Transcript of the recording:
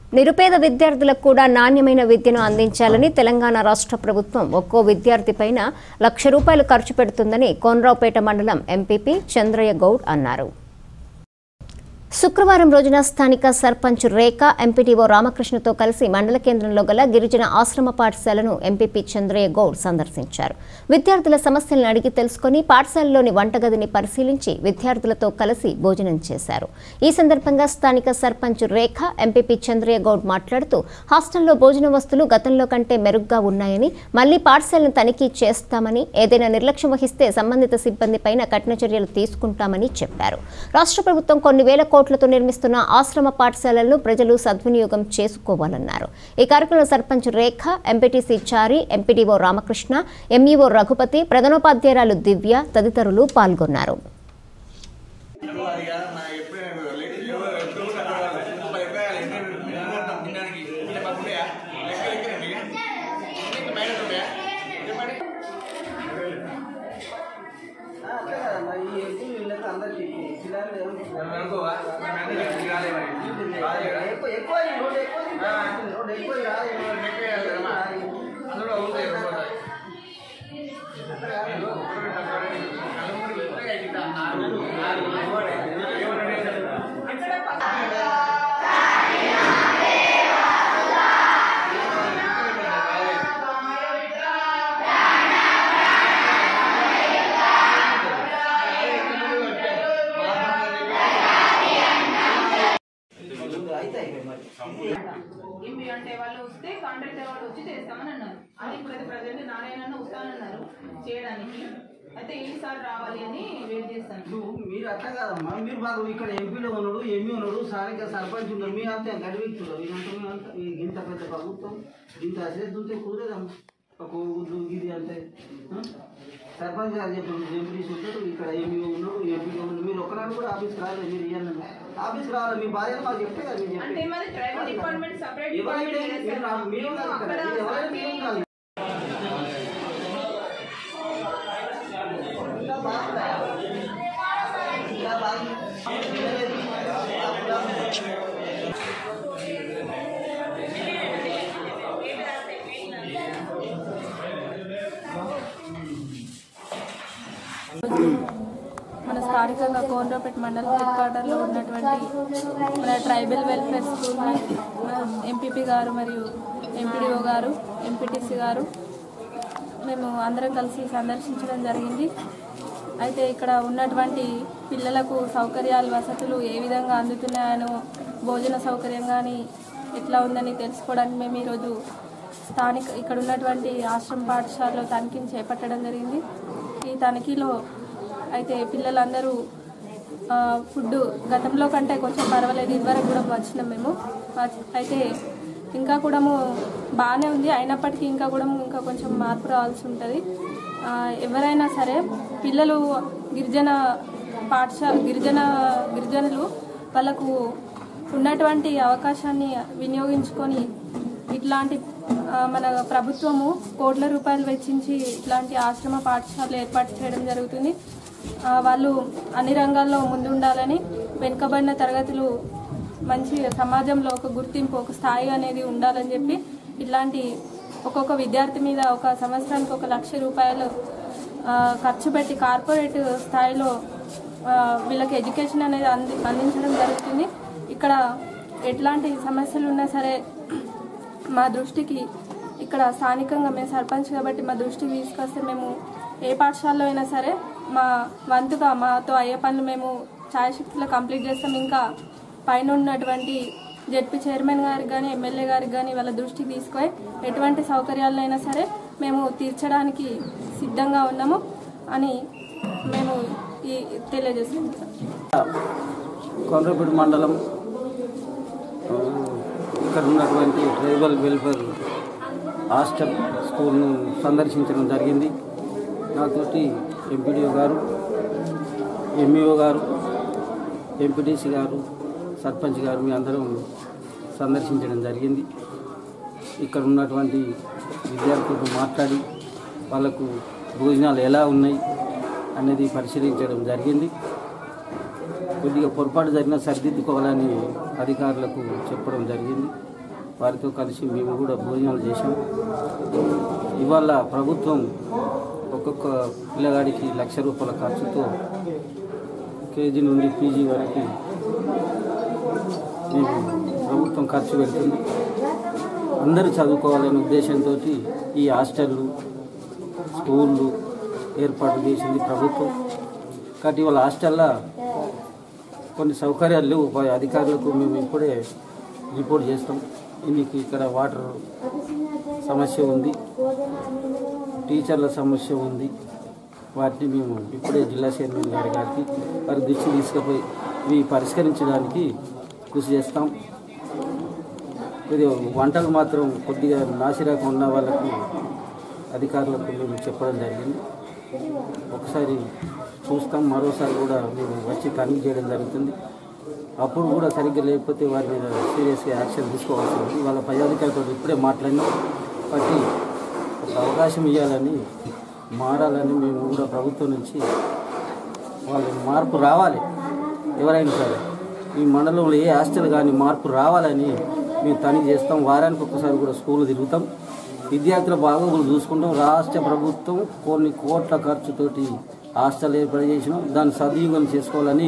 నిరుపేద విద్యార్థులకు కూడా నాణ్యమైన విద్యను అందించాలని తెలంగాణ రాష్ట్ర ప్రభుత్వం ఒక్కో విద్యార్థి పైన లక్ష రూపాయలు ఖర్చు పెడుతుందని కోనరావుపేట మండలం ఎంపీపీ చంద్రయ్య గౌడ్ అన్నారు శుక్రవారం రోజున స్థానిక సర్పంచ్ రేఖ ఎంపీటీఓ రామకృష్ణతో కలిసి మండల కేంద్రంలో గల గిరిజన ఆశ్రమ పాఠశాలను ఎంపీపీ చంద్రయ్య గౌడ్ సందర్శించారు విద్యార్థుల సమస్యలను అడిగి తెలుసుకుని పాఠశాలలోని వంటగదిని పరిశీలించి విద్యార్థులతో కలిసి భోజనం చేశారు ఈ సందర్భంగా స్థానిక సర్పంచ్ రేఖ ఎంపీపీ చంద్రయ్య గౌడ్ మాట్లాడుతూ హాస్టల్లో భోజన వస్తువులు గతంలో కంటే మెరుగ్గా ఉన్నాయని మళ్లీ పాఠశాలను తనిఖీ చేస్తామని ఏదైనా నిర్లక్ష్యం వహిస్తే సంబంధిత సిబ్బంది పైన కఠిన చర్యలు తీసుకుంటామని చెప్పారు రాష్ట్ర ప్రభుత్వం కొన్ని వేల కోట్లతో నిర్మిస్తున్న ఆశ్రమ పాఠశాలలను ప్రజలు సద్వినియోగం చేసుకోవాలన్నారు ఈ కార్యక్రమంలో sarpanch Rekha MPTC Chari MPDO Ramakrishna MEO Raghupati ప్రధానోపాధ్యాయురాలు దివ్య తదితరులు పాల్గొన్నారు ఎంపీ అంటే వాళ్ళు వస్తే కాంట్రాక్టర్ వాళ్ళు వచ్చి చేస్తామని అన్నారు అది ఇప్పుడు ప్రజెంట్ నారాయణ వస్తానన్నారు చేయడానికి అయితే ఎన్నిసార్లు రావాలి అని వెయిట్ చేస్తాను నువ్వు మీరు అట్లా కాదమ్మా మీరు మాకు ఇక్కడ ఎంపీలో ఉన్నాడు ఎంఈ ఉన్నాడు స్థానిక సర్పంచ్ ఉన్నాడు మీ అంతా గడివిస్తున్నారు ఇదంతా మీ అంతా ఈ ఇంత పెద్ద ప్రభుత్వం ఇంత అసేది ఉంటే కుదరదమ్మా ఒక ఊరు ఇది అంటే ఆ? సర్పంచ్ గారు చెప్పారు ఎంపీటీసీ ఉంటాడు ఇక్కడ ఎంఈ ఉన్నాడు ఎంపీలో ఉన్నాడు మీరు ఒక్కనాడు కూడా ఆఫీస్కి రాలేదు మీరు ఇవ్వండి ఆఫీస్కి రావాలి మీ భార్య మాకు చెప్తే కదా మీరు అంటే చెప్పేది. మాది ట్రైబల్ డిపార్ట్మెంట్ సపరేట్ ఎవరైతే డిపార్ట్మెంట్ మీరు నాకు- మీరు కాదు ఇక్కడ. అక్కడ మీరు ఎవరైతే మీరు ఉండాలి. ఇంకా బాగుందా? ఇంకా బాగుంది. మన స్థానికంగా కోనరాపేట మండలం హెడ్ క్వార్టర్లో ఉన్నటువంటి మన ట్రైబల్ వెల్ఫేర్ స్కూల్ని మన ఎంపీపీ గారు మరియు ఎంపీడీఓ గారు ఎంపీటీసీ గారు మేము అందరం కలిసి సందర్శించడం జరిగింది అయితే ఇక్కడ ఉన్నటువంటి పిల్లలకు సౌకర్యాలు వసతులు ఏ విధంగా అందుతున్నాయనో భోజన సౌకర్యం కానీ ఎట్లా ఉందని తెలుసుకోవడానికి మేము ఈరోజు స్థానిక ఇక్కడ ఉన్నటువంటి ఆశ్రమ పాఠశాలలో తనిఖీని చేపట్టడం జరిగింది ఈ తనిఖీలో అయితే పిల్లలందరూ ఆ, ఫుడ్ గతంలో కంటే కొంచెం పర్వాలేదు ఇదివరకు కూడా వచ్చినాం మేము వచ్చి- అయితే ఇంకా కూడా బాగానే ఉంది అయినప్పటికీ ఇంకా కూడా ఇంకా కొంచెం మార్పు రావాల్సి ఉంటుంది ఆ, ఎవరైనా సరే పిల్లలు గిరిజన పాఠశాల గిరిజన గిరిజనులు వాళ్ళకు ఉన్నటువంటి అవకాశాన్ని వినియోగించుకొని ఇట్లాంటి ఆ, మన ప్రభుత్వము కోట్ల రూపాయలు వెచ్చించి ఇట్లాంటి ఆశ్రమ పాఠశాలలు ఏర్పాటు చేయడం జరుగుతుంది ఆ, వాళ్ళు అన్ని రంగాల్లో ముందుండాలని వెనుకబడిన తరగతులు మంచి సమాజంలో ఒక గుర్తింపు ఒక స్థాయి అనేది ఉండాలని చెప్పి ఇట్లాంటి ఒక్కొక్క విద్యార్థి మీద ఒక సంవత్సరానికి ఒక లక్ష రూపాయలు ఆ, ఖర్చు పెట్టి కార్పొరేట్ స్థాయిలో ఆ, వీళ్ళకి ఎడ్యుకేషన్ అనేది అంది అందించడం జరుగుతుంది ఇక్కడ ఎట్లాంటి సమస్యలు ఉన్నా సరే మా దృష్టికి ఇక్కడ స్థానికంగా మేము సర్పంచ్ కాబట్టి మా దృష్టికి తీసుకొస్తే మేము ఏ పాఠశాలలో అయినా సరే మా వంతుగా మాతో అయ్యే పనులు మేము ఛాయశక్తిలో కంప్లీట్ చేస్తాం ఇంకా పైన ఉన్నటువంటి జడ్పీ చైర్మన్ గారికి కానీ ఎమ్మెల్యే గారికి కానీ వాళ్ళ దృష్టికి తీసుకొని ఎటువంటి సౌకర్యాలైనా సరే మేము తీర్చడానికి సిద్ధంగా ఉన్నాము అని మేము ఈ తెలియజేస్తున్నాం కొండ్రపేట మండలం ఆ, ఇక్కడ ఉన్నటువంటి ట్రైబల్ వెల్ఫేర్ హాస్టల్ స్కూల్ను సందర్శించడం జరిగింది నాతోటి ఎంపీడీఓ గారు ఎంఈఓ గారు ఎంపీటీసీ గారు సర్పంచ్ గారు మీ అందరం సందర్శించడం జరిగింది ఇక్కడ ఉన్నటువంటి విద్యార్థులతో మాట్లాడి వాళ్ళకు భోజనాలు ఎలా ఉన్నాయి అనేది పరిశీలించడం జరిగింది కొద్దిగా పొరపాటు జరిగిన సరిదిద్దుకోవాలని అధికారులకు చెప్పడం జరిగింది వారితో కలిసి మేము కూడా భోజనాలు చేశాం ఇవాళ ప్రభుత్వం ఒక్కొక్క పిల్లగాడికి లక్ష రూపాయల ఖర్చుతో కేజీ నుండి పీజీ వరకు మేము ప్రభుత్వం ఖర్చు పెడుతుంది అందరూ చదువుకోవాలనే ఉద్దేశంతో ఈ హాస్టళ్ళు స్కూళ్ళు ఏర్పాటు చేసింది ప్రభుత్వం కాబట్టి వాళ్ళ హాస్టల్లో కొన్ని సౌకర్యాలు లేవు పై అధికారులకు మేము ఇప్పుడే రిపోర్ట్ చేస్తాం దీనికి ఇక్కడ వాటర్ సమస్య ఉంది టీచర్ల సమస్య ఉంది వాటిని మేము ఇప్పుడే జిల్లా చైర్మన్ గారి గారికి వారి దృష్టి తీసుకుపోయి ఇవి పరిష్కరించడానికి కృషి చేస్తాం ఇది వంటలు మాత్రం కొద్దిగా నాసిరాక ఉన్న వాళ్ళకి అధికారులకు మేము చెప్పడం జరిగింది ఒకసారి చూస్తాం మరోసారి కూడా మేము వచ్చి తనిఖీ చేయడం జరుగుతుంది అప్పుడు కూడా సరిగ్గా లేకపోతే వారి మీద సీరియస్గా యాక్షన్ తీసుకోవాల్సి ఉంది వాళ్ళ పై అధికారులతో ఇప్పుడే మాట్లాడినాం బట్టి ఒక అవకాశం ఇవ్వాలని మారాలని మేము కూడా ప్రభుత్వం నుంచి వాళ్ళ మార్పు రావాలి ఎవరైనా సరే ఈ మండలంలో ఏ హాస్టల్ కానీ మార్పు రావాలని మేము తనిఖీ చేస్తాం వారానికి ఒక్కసారి కూడా స్కూల్ తిరుగుతాం విద్యార్థుల బాగోగులు చూసుకుంటాం రాష్ట్ర ప్రభుత్వం కొన్ని కోట్ల ఖర్చుతోటి హాస్టల్ ఏర్పాటు చేసినాం దాన్ని సద్వినియోగం చేసుకోవాలని